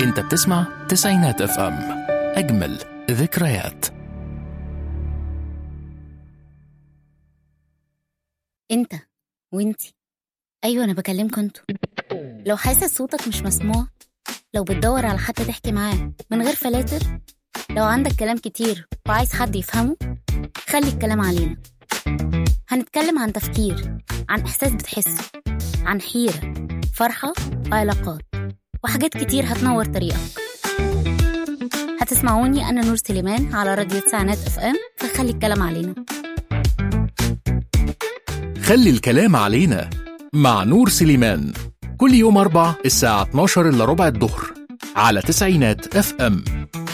انت بتسمع تسعينات اف ام اجمل ذكريات انت وانتي ايوه انا بكلمكم انتوا لو حاسس صوتك مش مسموع لو بتدور على حد تحكي معاه من غير فلاتر لو عندك كلام كتير وعايز حد يفهمه خلي الكلام علينا هنتكلم عن تفكير عن احساس بتحسه عن حيره فرحه وعلاقات وحاجات كتير هتنور طريقك هتسمعوني انا نور سليمان على راديو تسعينات اف ام فخلي الكلام علينا خلي الكلام علينا مع نور سليمان كل يوم أربع الساعة 12 إلا ربع الظهر على تسعينات اف ام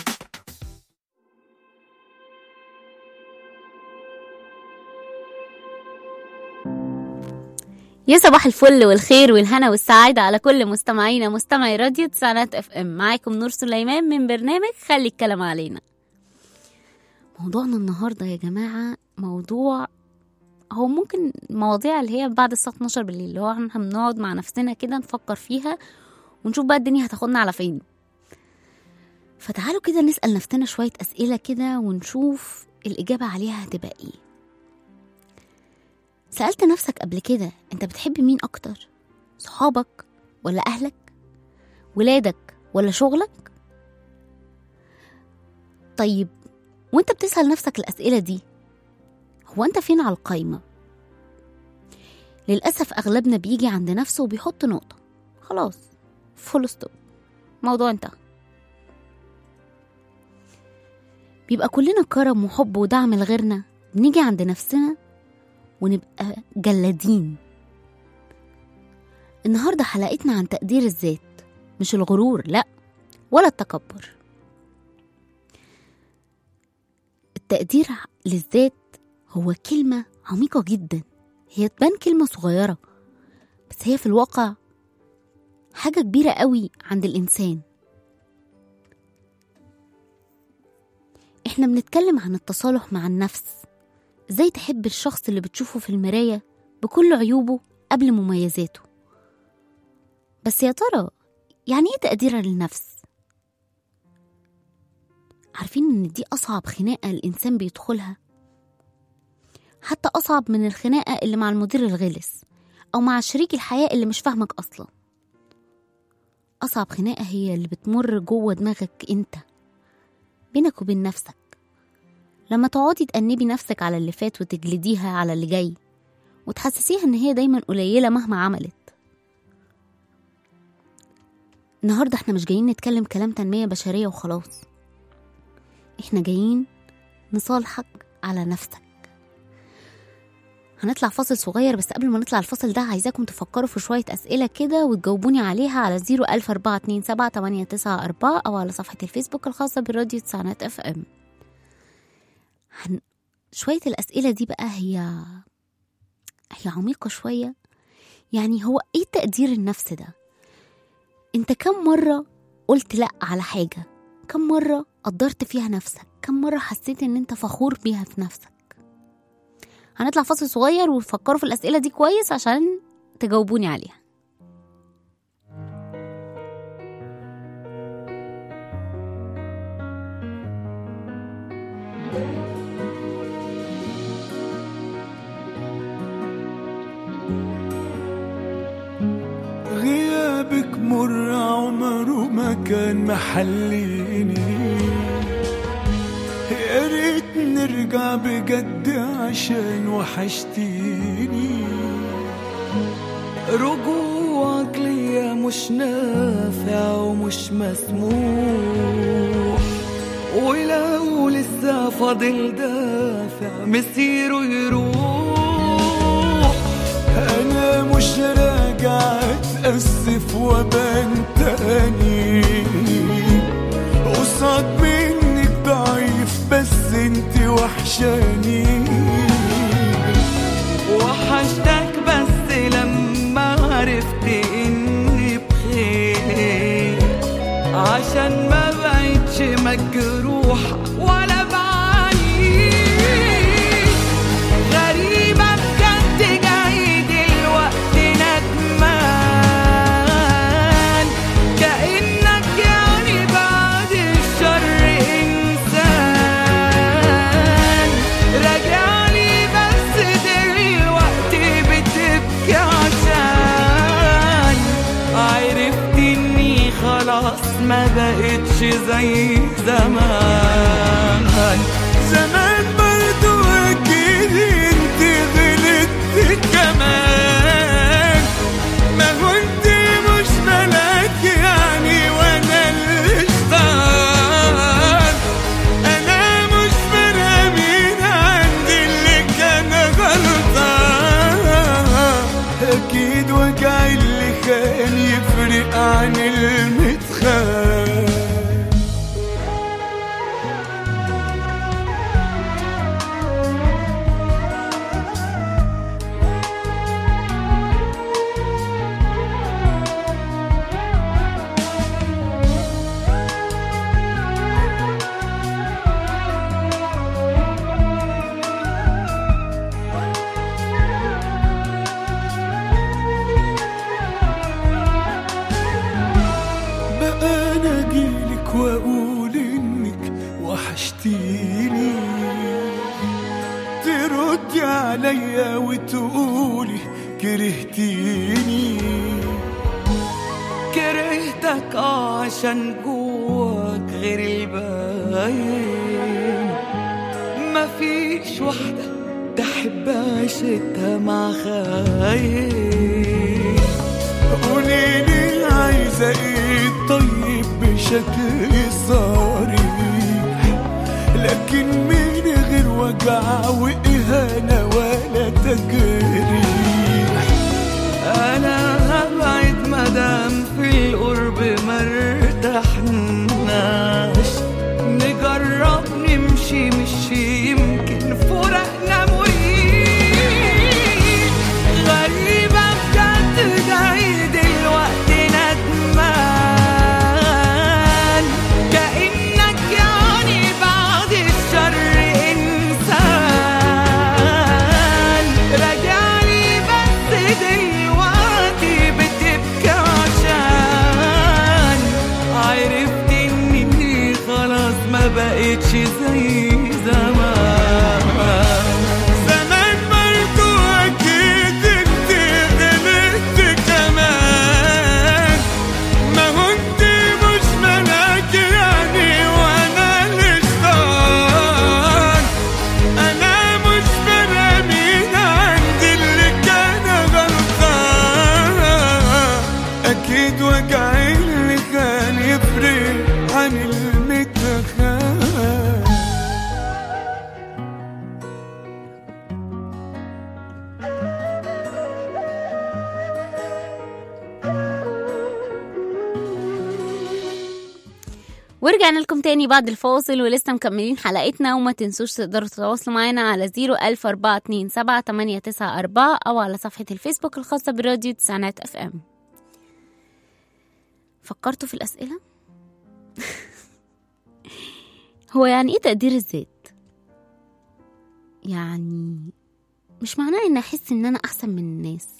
يا صباح الفل والخير والهنا والسعادة على كل مستمعينا مستمعي راديو تسعينات اف ام معاكم نور سليمان من برنامج خلي الكلام علينا موضوعنا النهاردة يا جماعة موضوع هو ممكن مواضيع اللي هي بعد الساعة 12 بالليل اللي هو احنا بنقعد مع نفسنا كده نفكر فيها ونشوف بقى الدنيا هتاخدنا على فين فتعالوا كده نسأل نفسنا شوية أسئلة كده ونشوف الإجابة عليها هتبقى إيه سألت نفسك قبل كده أنت بتحب مين أكتر؟ صحابك ولا أهلك؟ ولادك ولا شغلك؟ طيب وانت بتسأل نفسك الأسئلة دي هو أنت فين على القايمة؟ للأسف أغلبنا بيجي عند نفسه وبيحط نقطة خلاص فول ستوب موضوع انتهى بيبقى كلنا كرم وحب ودعم لغيرنا بنيجي عند نفسنا ونبقى جلادين النهاردة حلقتنا عن تقدير الذات مش الغرور لأ ولا التكبر التقدير للذات هو كلمة عميقة جدا هي تبان كلمة صغيرة بس هي في الواقع حاجة كبيرة قوي عند الإنسان احنا بنتكلم عن التصالح مع النفس ازاي تحب الشخص اللي بتشوفه في المراية بكل عيوبه قبل مميزاته بس يا ترى يعني ايه تقدير للنفس عارفين ان دي اصعب خناقة الانسان بيدخلها حتى اصعب من الخناقة اللي مع المدير الغلس او مع شريك الحياة اللي مش فاهمك اصلا اصعب خناقة هي اللي بتمر جوه دماغك انت بينك وبين نفسك لما تقعدي تأنبي نفسك على اللي فات وتجلديها على اللي جاي وتحسسيها ان هي دايما قليلة مهما عملت النهاردة احنا مش جايين نتكلم كلام تنمية بشرية وخلاص احنا جايين نصالحك على نفسك هنطلع فاصل صغير بس قبل ما نطلع الفاصل ده عايزاكم تفكروا في شوية أسئلة كده وتجاوبوني عليها على زيرو ألف أربعة اتنين سبعة تمانية تسعة أربعة أو على صفحة الفيسبوك الخاصة بالراديو تسعينات اف ام هن... شوية الأسئلة دي بقى هي هي عميقة شوية يعني هو ايه تقدير النفس ده انت كم مرة قلت لأ على حاجة كم مرة قدرت فيها نفسك كم مرة حسيت ان انت فخور بيها في نفسك هنطلع فاصل صغير وفكروا في الأسئلة دي كويس عشان تجاوبوني عليها غيابك مر عمره ما كان محليني يا ريت نرجع بجد عشان وحشتيني رجوعك ليا مش نافع ومش مسموح ولو لسه فاضل دافع مسيره يروح انا مش راجع اتاسف وابان تاني قصاد منك ضعيف بس انت وحشاني وحشتك بس لما عرفت اني بخير عشان ما بقتش مجروح ولا بعيد غريبة بجد جاي دلوقتي ندمان كأنك يعني خلاص ما بقتش زي زمان زمان برضو اكيد انت غلطت كمان ما كنت مش ملاك يعني وانا اللي اشتغل انا مش فارقه مين عندي اللي كان غلطان اكيد وجع اللي كان يفرق عن المتخان بقى انا اجيلك واقول انك وحشتيني تردي عليا وتقولي كرهتيني كرهتك آه عشان جواك غير الباين مفيش واحدة تحب عيشتها مع خاين قوليلي عايزة ايه طيب بشكل صريح لكن من غير وجع وإهانة ولا تجريح أنا هبعد مدام في القرب مرتحناش نجرب نمشي مش يمكن فرقنا مريح غريبة بجد جاي دلوقتي ندمان كأنك يعني بعد الشر إنسان راجعلي بس دلوقتي بتبكي عشان عرفت إني خلاص ما بقتش زي زمان زمان برضو أكيد انت غلطت كمان ما كنت مش ملاك يعني وانا اللي اشتغل انا مش فارقه مين عندي اللي كان غلطان اكيد وجع اللي كان يفرق عن المتخان ورجعنا لكم تاني بعد الفاصل ولسه مكملين حلقتنا وما تنسوش تقدروا تتواصلوا معانا على 014278994 أو على صفحة الفيسبوك الخاصة براديو تسعينات اف ام فكرتوا في الأسئلة؟ هو يعني ايه تقدير الذات؟ يعني مش معناه ان احس ان انا احسن من الناس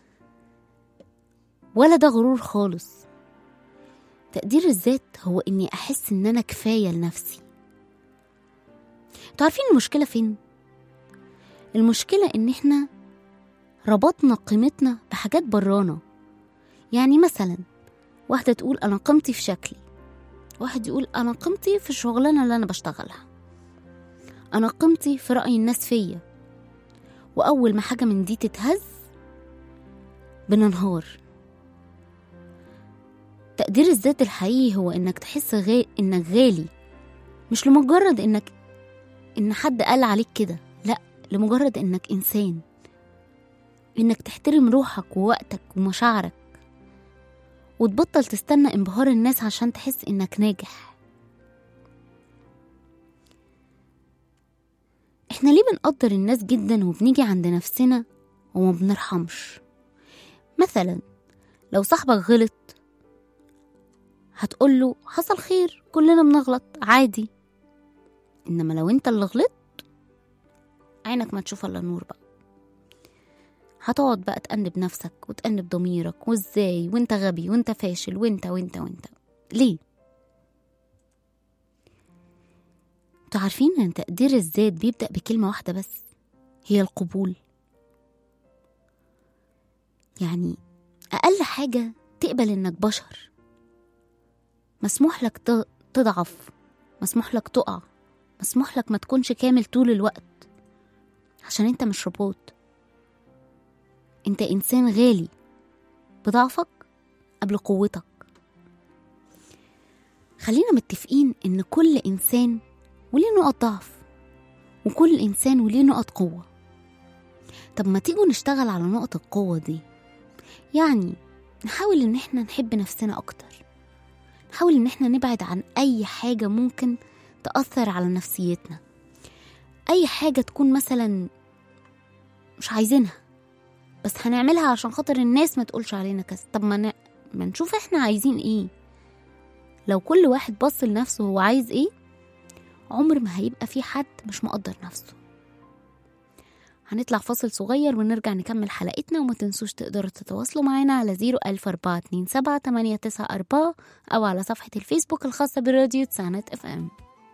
ولا ده غرور خالص تقدير الذات هو اني احس ان انا كفايه لنفسي انتوا عارفين المشكله فين المشكله ان احنا ربطنا قيمتنا بحاجات برانا يعني مثلا واحده تقول انا قيمتي في شكلي واحد يقول انا قيمتي في الشغلانه اللي انا بشتغلها انا قيمتي في راي الناس فيا واول ما حاجه من دي تتهز بننهار تقدير الذات الحقيقي هو انك تحس غا... انك غالي مش لمجرد انك ان حد قال عليك كده لا لمجرد انك انسان انك تحترم روحك ووقتك ومشاعرك وتبطل تستنى انبهار الناس عشان تحس انك ناجح احنا ليه بنقدر الناس جدا وبنيجي عند نفسنا وما بنرحمش مثلا لو صاحبك غلط هتقوله حصل خير كلنا بنغلط عادي انما لو انت اللي غلطت عينك ما تشوف الا النور بقى هتقعد بقى تأنب نفسك وتأنب ضميرك وازاي وانت غبي وانت فاشل وانت وانت وانت ليه انتوا عارفين ان تقدير الذات بيبدأ بكلمة واحدة بس هي القبول يعني أقل حاجة تقبل إنك بشر مسموح لك ت- تضعف مسموح لك تقع مسموح لك ما تكونش كامل طول الوقت عشان انت مش روبوت انت انسان غالي بضعفك قبل قوتك خلينا متفقين ان كل انسان وليه نقط ضعف وكل انسان وليه نقط قوه طب ما تيجوا نشتغل على نقط القوه دي يعني نحاول ان احنا نحب نفسنا اكتر نحاول ان احنا نبعد عن اي حاجه ممكن تاثر على نفسيتنا اي حاجه تكون مثلا مش عايزينها بس هنعملها عشان خاطر الناس ما تقولش علينا كذا طب ما, ن... ما نشوف احنا عايزين ايه لو كل واحد بص لنفسه هو عايز ايه عمر ما هيبقى في حد مش مقدر نفسه هنطلع فاصل صغير ونرجع نكمل حلقتنا وما تنسوش تقدروا تتواصلوا معانا على 01427 أو على صفحة الفيسبوك الخاصة براديو تسعينات اف ام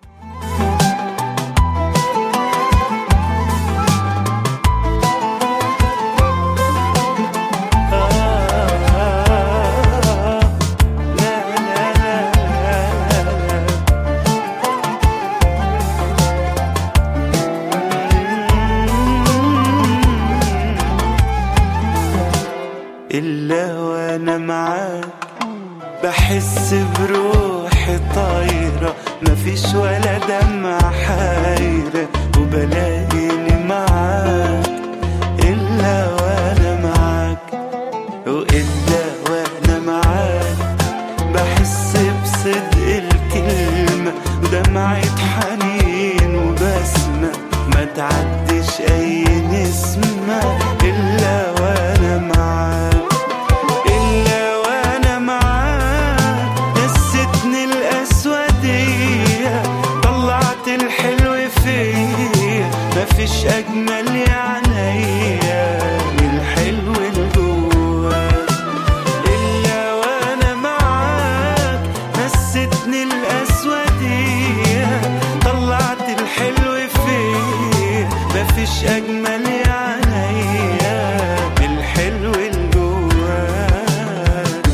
إلا وأنا معاك بحس بروحي طايرة مفيش ولا دمعة حايرة وبلاقيني معاك إلا وأنا معاك وإلا وأنا معاك بحس بصدق الكلمة ودمعة حنين وبسمة ما تعدش أي نسمة إلا وأنا معاك إلا وأنا معاك نستني الأسودية طلعت الحلو فيا مفيش أجمل يا عينيا من الحلو اللي جواك إلا وأنا معاك نستني الأسودية طلعت الحلو فيا مفيش أجمل يا عينيا من الحلو اللي جواك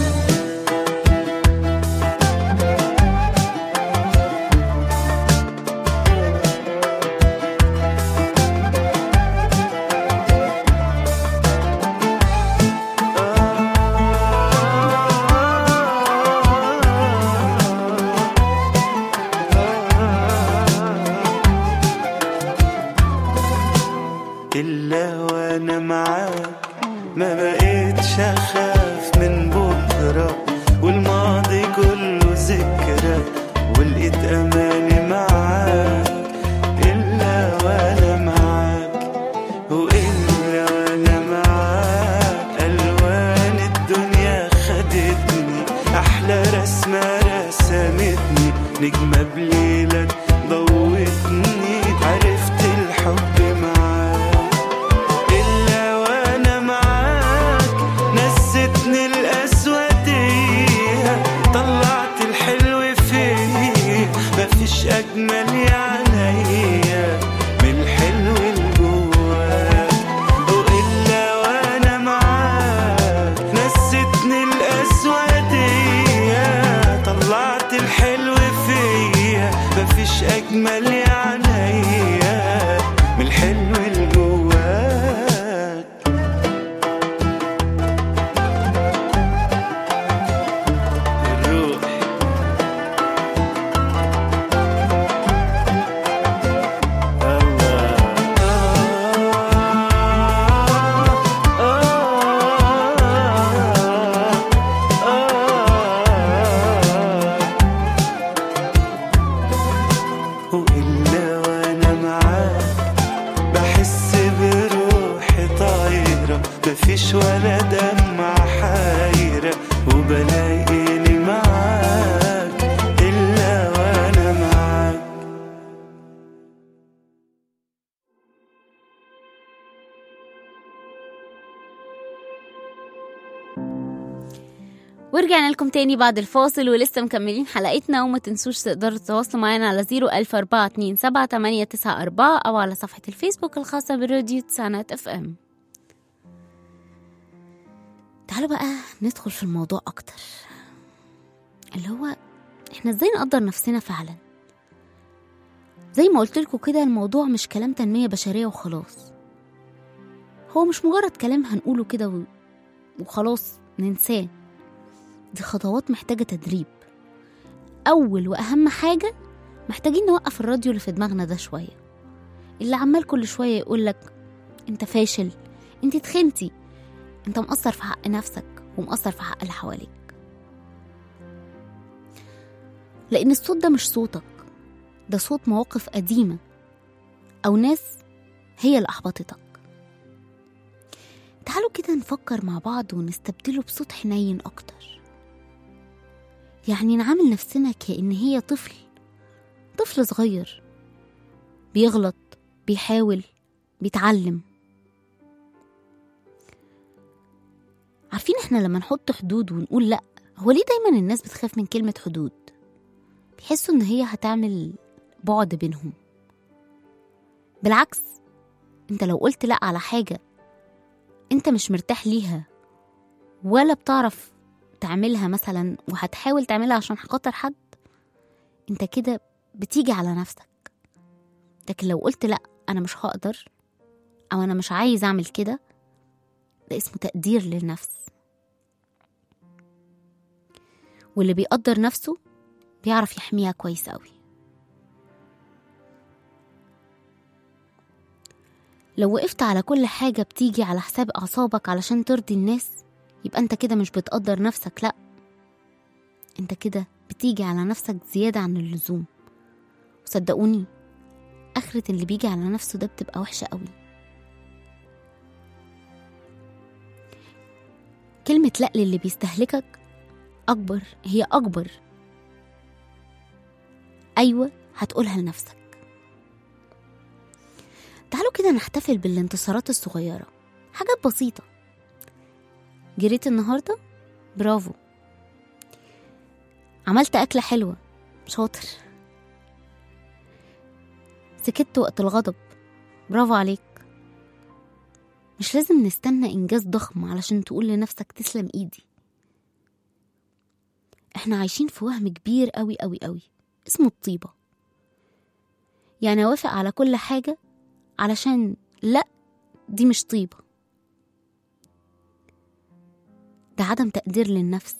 إلا وأنا معاك ما بقيتش أخاف من بكرة والماضي كله ذكرى ولقيت أماني معاك إلا وأنا معاك وإلا وأنا معاك ألوان الدنيا خدتني أحلى رسمة رسمتني نجمة بليلك ضوتني عرفت الحب معاك إلا وأنا معاك نستني الأسودية طلعت الحلو فيا مفيش أجمل يا عينيا من الحلو اللي جواك وإلا وأنا معاك نستني الأسودية طلعت الحلو فيا مفيش أجمل يا عينيا من الحلو اللي جواك الروح وإلا وأنا معاك بحس بروحي طايرة مفيش ولا دمعة حايرة وبلاقيني معاك إلا وأنا معاك ورجعنا لكم تاني بعد الفاصل ولسه مكملين حلقتنا وما تنسوش تقدروا تتواصلوا معانا على 01427 أو على صفحة الفيسبوك الخاصة براديو تسعينات اف ام تعالوا بقى ندخل في الموضوع أكتر اللي هو احنا ازاي نقدر نفسنا فعلا زي ما قلت لكم كده الموضوع مش كلام تنمية بشرية وخلاص هو مش مجرد كلام هنقوله كده و- وخلاص ننساه دي خطوات محتاجة تدريب أول وأهم حاجة محتاجين نوقف الراديو اللي في دماغنا ده شوية اللي عمال كل شوية يقولك انت فاشل انت تخنتي انت مقصر في حق نفسك ومقصر في حق اللي حواليك لأن الصوت ده مش صوتك ده صوت مواقف قديمة أو ناس هي اللي أحبطتك تعالوا كده نفكر مع بعض ونستبدله بصوت حنين أكتر يعني نعامل نفسنا كأن هي طفل طفل صغير بيغلط بيحاول بيتعلم عارفين احنا لما نحط حدود ونقول لأ هو ليه دايما الناس بتخاف من كلمة حدود بيحسوا ان هي هتعمل بعد بينهم بالعكس انت لو قلت لا على حاجة انت مش مرتاح ليها ولا بتعرف تعملها مثلا وهتحاول تعملها عشان خاطر حد انت كده بتيجي على نفسك لكن لو قلت لا انا مش هقدر او انا مش عايز اعمل كده ده اسمه تقدير للنفس واللي بيقدر نفسه بيعرف يحميها كويس قوي لو وقفت على كل حاجة بتيجي على حساب أعصابك علشان ترضي الناس يبقى أنت كده مش بتقدر نفسك لأ أنت كده بتيجي على نفسك زيادة عن اللزوم وصدقوني آخرة اللي بيجي على نفسه ده بتبقى وحشة قوي كلمة لأ للي بيستهلكك أكبر هي أكبر أيوة هتقولها لنفسك تعالوا كده نحتفل بالانتصارات الصغيرة حاجات بسيطة جريت النهاردة برافو عملت أكلة حلوة شاطر سكت وقت الغضب برافو عليك مش لازم نستنى إنجاز ضخم علشان تقول لنفسك تسلم إيدي احنا عايشين في وهم كبير قوي قوي قوي اسمه الطيبة يعني أوافق على كل حاجة علشان لأ دي مش طيبة ده عدم تقدير للنفس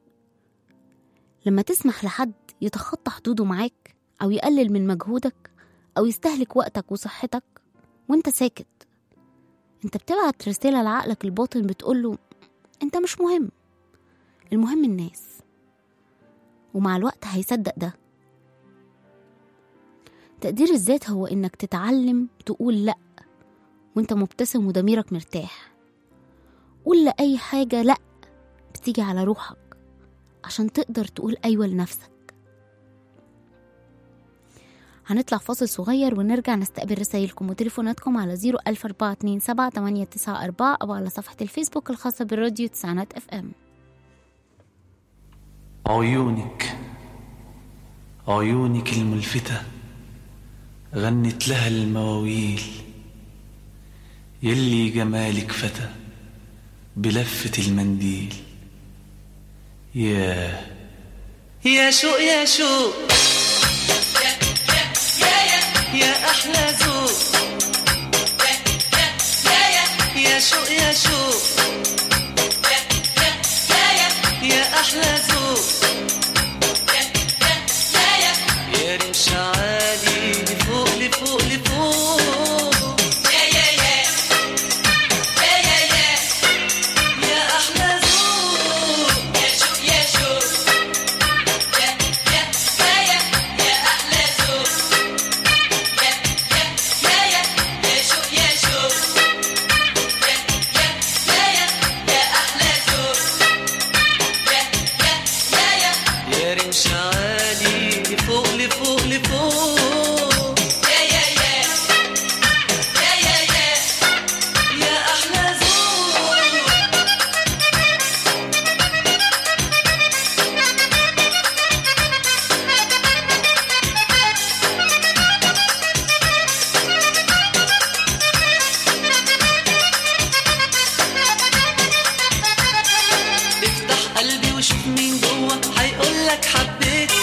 لما تسمح لحد يتخطى حدوده معاك أو يقلل من مجهودك أو يستهلك وقتك وصحتك وانت ساكت انت بتبعت رسالة لعقلك الباطن بتقوله انت مش مهم المهم الناس ومع الوقت هيصدق ده تقدير الذات هو انك تتعلم تقول لا وانت مبتسم وضميرك مرتاح قول لأي حاجة لا بتيجي على روحك عشان تقدر تقول أيوة لنفسك هنطلع فاصل صغير ونرجع نستقبل رسايلكم وتليفوناتكم على 01427 أو على صفحة الفيسبوك الخاصة بالراديو تسعينات اف ام عيونك عيونك الملفتة غنت لها المواويل يلي جمالك فتى بلفة المنديل يا يا شوق يا شوق يا أحلى ذوق يا شوق يا شوق يا أحلى ذوق يا رمش عالي لفوق لفوق لفوق يا أحلى ذوق يا رمش عالي لفوق لفوق لفوق يا أحلى ذوق افتح قلبي وشوف مين جوه هيقولك حبيت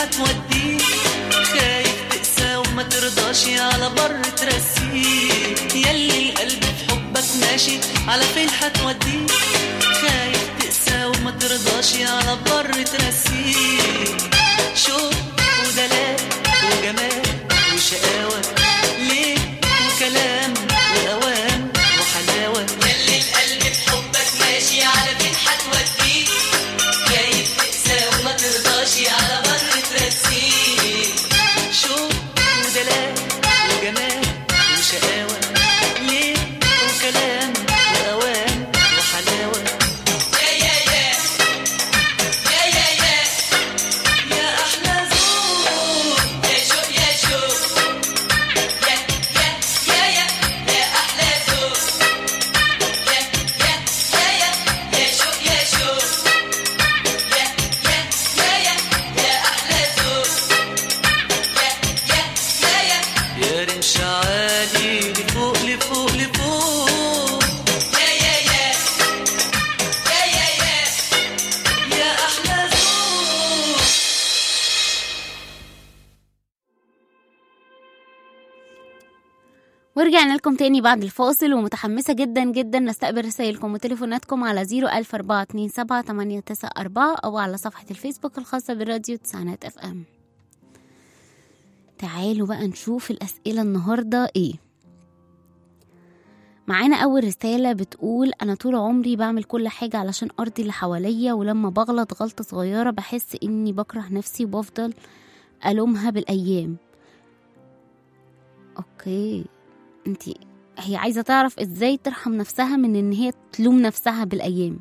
هتوديك خايف تقسى وما ترضاش على بر ترسيك يلي القلب في حبك ماشي على فين هتوديك خايف تقسى وما ترضاش على بر ترسيك شوق ودلال وجمال وشقاوة ليه وكلام وأوام وحلاوة يلي القلب في حبك ماشي على فين هتوديك جايب تقسى وما ترضاش على بر ترسيك شوق ودلال وجمال وشقاوة ليه وكلام وأوام وحلاوة يا يا يا يا يا يا يا أحلى زور يا شوق يا شوق يا يا يا يا يا أحلى زور يا يا يا يا يا شوق يا شوق يا يا يا يا يا أحلى زور يا يا يا يا يا رمش عالي لفوق لفوق لفوق يا يا يا يا يا يا يا أحلى زور ورجعنا لكم تاني بعد الفاصل ومتحمسة جدا جدا نستقبل رسائلكم وتليفوناتكم على 004278994 أو على صفحة الفيسبوك الخاصة بالراديو تسعينات اف ام تعالوا بقى نشوف الأسئلة النهاردة ايه معانا أول رسالة بتقول أنا طول عمري بعمل كل حاجة علشان أرضي اللي حواليا ولما بغلط غلطة صغيرة بحس إني بكره نفسي وبفضل ألومها بالأيام أوكي انتي هي عايزة تعرف ازاي ترحم نفسها من ان هي تلوم نفسها بالايام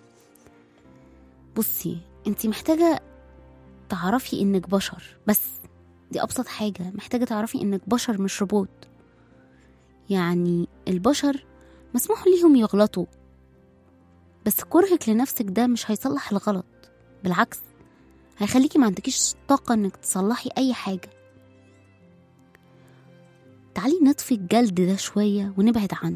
بصي انتي محتاجة تعرفي انك بشر بس دي ابسط حاجة محتاجة تعرفي انك بشر مش روبوت يعني البشر مسموح ليهم يغلطوا بس كرهك لنفسك ده مش هيصلح الغلط بالعكس هيخليكي ما عندكيش طاقة انك تصلحي اي حاجة تعالي نطفي الجلد ده شوية ونبعد عنه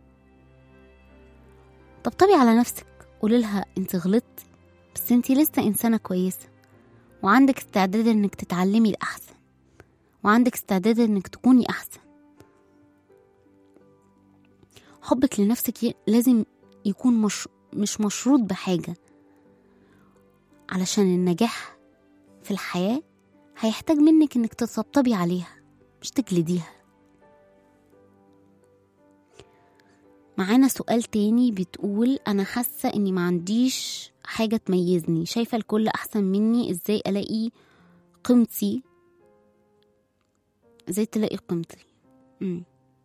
طبطبي على نفسك قولي لها انت غلطتي بس انت لسه انسانة كويسة وعندك استعداد انك تتعلمي الأحسن وعندك استعداد انك تكوني أحسن حبك لنفسك ي- لازم يكون مش مش مشروط بحاجة علشان النجاح في الحياة هيحتاج منك انك تطبطبي عليها مش تجلديها معانا سؤال تاني بتقول أنا حاسة إني ما عنديش حاجة تميزني شايفة الكل أحسن مني إزاي ألاقي قيمتي إزاي تلاقي قيمتي مم.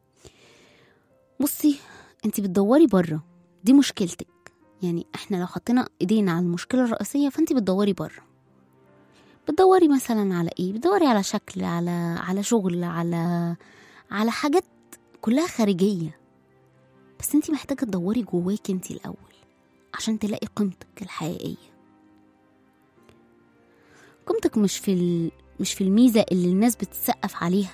بصي انتي بتدوري بره دي مشكلتك يعني احنا لو حطينا ايدينا على المشكلة الرئيسية فانتي بتدوري بره بتدوري مثلا على ايه بتدوري على شكل على على شغل على على حاجات كلها خارجيه بس انتي محتاجة تدوري جواكي انتي الأول عشان تلاقي قيمتك الحقيقية قيمتك مش في ال... مش في الميزة اللي الناس بتسقف عليها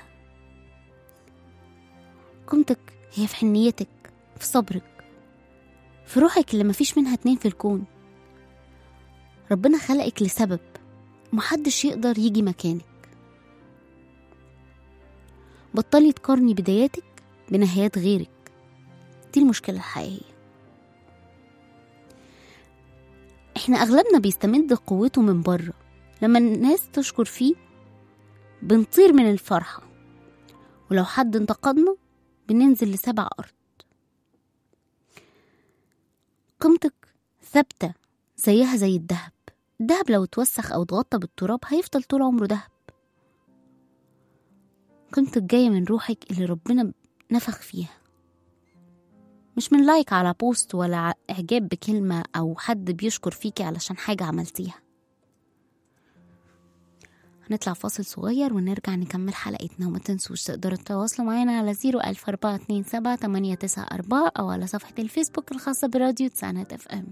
قيمتك هي في حنيتك في صبرك في روحك اللي مفيش منها اتنين في الكون ربنا خلقك لسبب محدش يقدر يجي مكانك بطلي تقارني بداياتك بنهايات غيرك دي المشكلة الحقيقية احنا اغلبنا بيستمد قوته من بره لما الناس تشكر فيه بنطير من الفرحة ولو حد انتقدنا بننزل لسبع أرض قيمتك ثابتة زيها زي الدهب الدهب لو اتوسخ أو اتغطى بالتراب هيفضل طول عمره دهب قيمتك جاية من روحك اللي ربنا نفخ فيها مش من لايك على بوست ولا ع- إعجاب بكلمة أو حد بيشكر فيكي علشان حاجة عملتيها هنطلع فاصل صغير ونرجع نكمل حلقتنا وما تنسوش تقدروا تتواصلوا معانا على 01427 أو على صفحة الفيسبوك الخاصة براديو تسعينات اف ام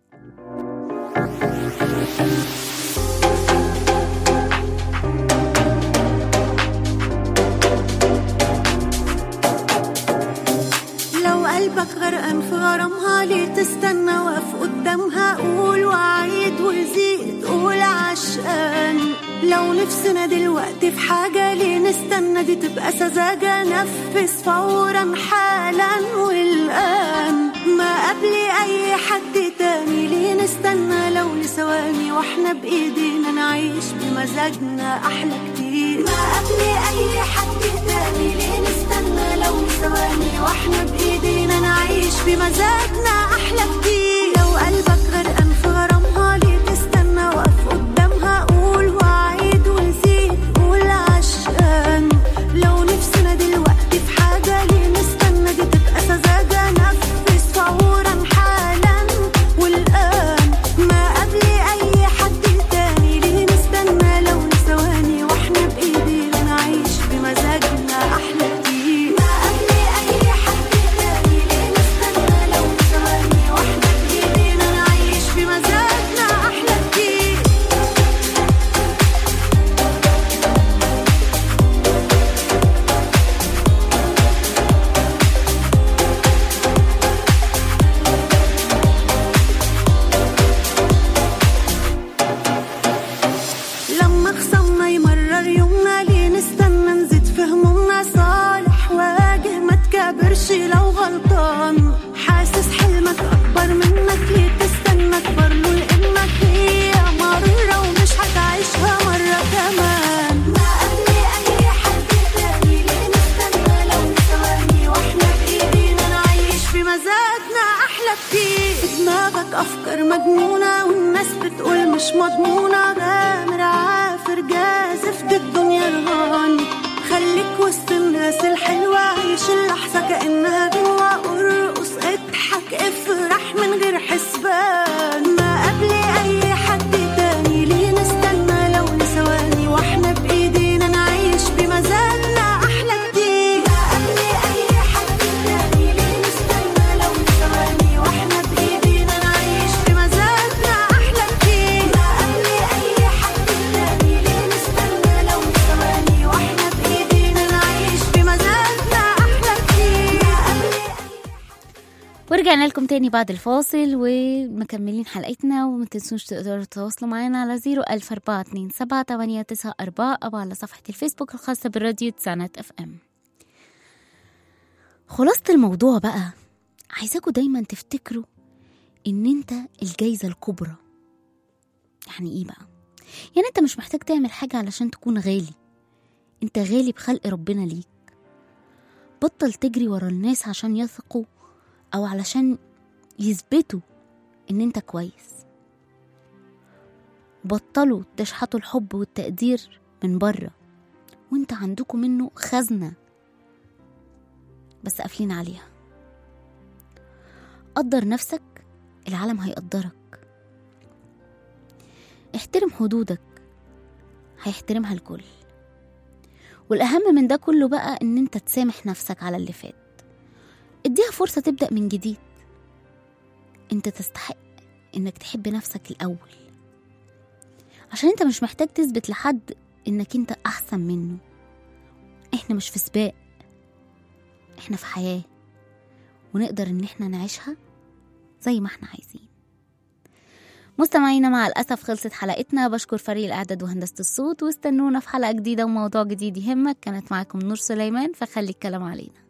لو قلبك غرقان في غرامها ليه تستنى واقف قدامها قول وعيد وزيد قول عشقان لو نفسنا دلوقتي في حاجة ليه نستنى دي تبقى سذاجة نفذ فورا حالا والآن ما قبل أي حد تاني ليه نستنى لو لثواني واحنا بإيدينا نعيش بمزاجنا أحلى كتير ما قبل أي حد تاني ليه نستنى لو لثواني واحنا بإيدينا نعيش بمزاجنا أحلى كتير لو قلبك غرقان في غرامها ليه تستنى واقف قدامها قول وعيد ونسيت قول عشقان لو نفسنا دلوقتي في حاجة ليه نستنى دي تبقى سذاجة نفذ فورا حالا والآن ما قبل أي حد تاني ليه نستنى لو ثواني واحنا بإيدينا نعيش بمزاجنا أحلى كتير ما قبل أي حد تاني ليه نستنى لو ثواني واحنا بإيدينا نعيش بمزاجنا أحلى كتير لما خصمنا يمرر يومنا ليه نستنى نزيد في همومنا صالح واجه ما تكابرش لو غلطان حاسس حلمك اكبر منك ليه تستنى اكبر له لانك هي مرة ومش هتعيشها مرة كمان ما قبل اي حد تاني ليه نستنى لو ثواني واحنا بايدينا نعيش بمزاجنا احلى كتير في دماغك افكار مجنونة والناس بتقول مش مضمونة غامر عافر جازف دي الدنيا رهان خليك وسط الناس الحلوة عيش اللحظة كأنها جوا ارقص اضحك افرح من غير حسبان ما قبل اي حد تاني ليه نستنى لو لثواني واحنا بايدينا نعيش بمزاجنا احلى كتير ما قبل اي حد تاني ليه نستنى لو لثواني واحنا بايدينا نعيش بمزاجنا احلى كتير ما قبل اي حد تاني ليه نستنى لو لثواني واحنا بايدينا نعيش بمزاجنا احلى كتير ما قبل ورجعنا لكم تاني بعد الفاصل ومكملين حلقتنا وما تنسوش تقدروا تتواصلوا معانا على 00427 أو على صفحة الفيسبوك الخاصة بالراديو تسعينات اف ام خلاصة الموضوع بقى عايزاكوا دايما تفتكروا ان انت الجايزة الكبرى يعني ايه بقى يعني انت مش محتاج تعمل حاجة علشان تكون غالي انت غالي بخلق ربنا ليك بطل تجري ورا الناس عشان يثقوا او علشان يثبتوا ان انت كويس بطلوا تشحطوا الحب والتقدير من بره وانت عندكم منه خزنة بس قافلين عليها قدر نفسك العالم هيقدرك احترم حدودك هيحترمها الكل والأهم من ده كله بقى إن أنت تسامح نفسك على اللي فات اديها فرصة تبدأ من جديد أنت تستحق إنك تحب نفسك الأول عشان أنت مش محتاج تثبت لحد إنك أنت أحسن منه إحنا مش في سباق إحنا في حياة ونقدر إن إحنا نعيشها زي ما إحنا عايزين مستمعينا مع الأسف خلصت حلقتنا بشكر فريق الإعداد وهندسة الصوت واستنونا في حلقة جديدة وموضوع جديد يهمك كانت معاكم نور سليمان فخلي الكلام علينا